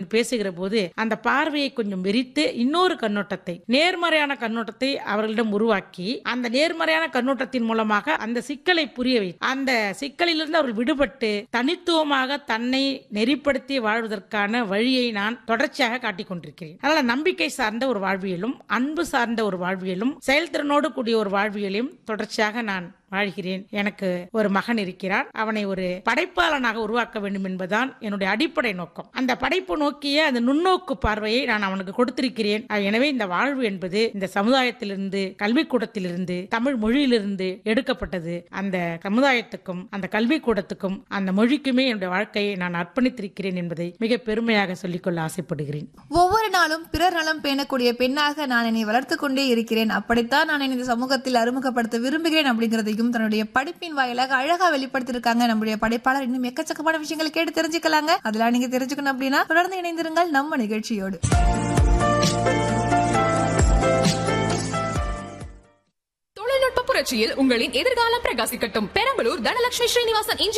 அவர்கள் பேசுகிற போது அந்த பார்வையை கொஞ்சம் விரித்து இன்னொரு கண்ணோட்டத்தை நேர்மறையான கண்ணோட்டத்தை அவர்களிடம் உருவாக்கி அந்த நேர்மறையான கண்ணோட்டத்தின் மூலமாக அந்த சிக்கலை புரிய வை அந்த சிக்கலிலிருந்து அவர்கள் விடுபட்டு தனித்துவமாக தன்னை நெறிப்படுத்தி வாழ்வதற்கான வழியை நான் தொடர்ச்சியாக காட்டிக் கொண்டிருக்கிறேன் அதனால நம்பிக்கை சார்ந்த ஒரு வாழ்வியலும் அன்பு சார்ந்த ஒரு வாழ்வியலும் செயல்திறனோடு கூடிய ஒரு வாழ்வியலையும் தொடர்ச்சியாக நான் வாழ்கிறேன் எனக்கு ஒரு மகன் இருக்கிறார் அவனை ஒரு படைப்பாளனாக உருவாக்க வேண்டும் என்பதுதான் என்னுடைய அடிப்படை நோக்கம் அந்த படைப்பு நோக்கிய அந்த நுண்ணோக்கு பார்வையை நான் அவனுக்கு கொடுத்திருக்கிறேன் அஹ் எனவே இந்த வாழ்வு என்பது இந்த சமுதாயத்திலிருந்து கல்விக்கூடத்திலிருந்து தமிழ் மொழியிலிருந்து எடுக்கப்பட்டது அந்த சமுதாயத்துக்கும் அந்த கல்விக்கூடத்துக்கும் அந்த மொழிக்குமே என்னுடைய வாழ்க்கையை நான் அர்ப்பணித்திருக்கிறேன் என்பதை மிக பெருமையாக சொல்லிக்கொள்ள ஆசைப்படுகிறேன் ஒவ்வொரு நாளும் பிறர் நலம் பேணக்கூடிய பெண்ணாக நான் என்னை வளர்த்துக் கொண்டே இருக்கிறேன் அப்படித்தான் நான் என்னை இந்த சமூகத்தில் அறிமுகப்படுத்த விரும்புகிறேன் அப்படிங்கிறதையும் தன்னுடைய படிப்பின் வாயிலாக அழகா வெளிப்படுத்திருக்காங்க நம்முடைய படைப்பாளர் இன்னும் எக்கச்சக்கமான விஷயங்களை கேட்டு தெரிஞ்சுக்கலாங்க அதெல்லாம் நீங்க தெரிஞ்சுக்கணும் அப்படின்னா தொடர்ந்து இணைந்திருங்கள் நம்ம நிகழ்ச்சியோடு தொழில்நுட்ப புரட்சியில் உங்களின் எதிர்காலம் பிரகாசிக்கட்டும் பெரம்பலூர் தனலட்சுமி ஸ்ரீனிவாசன் இன்ஜினியரிங்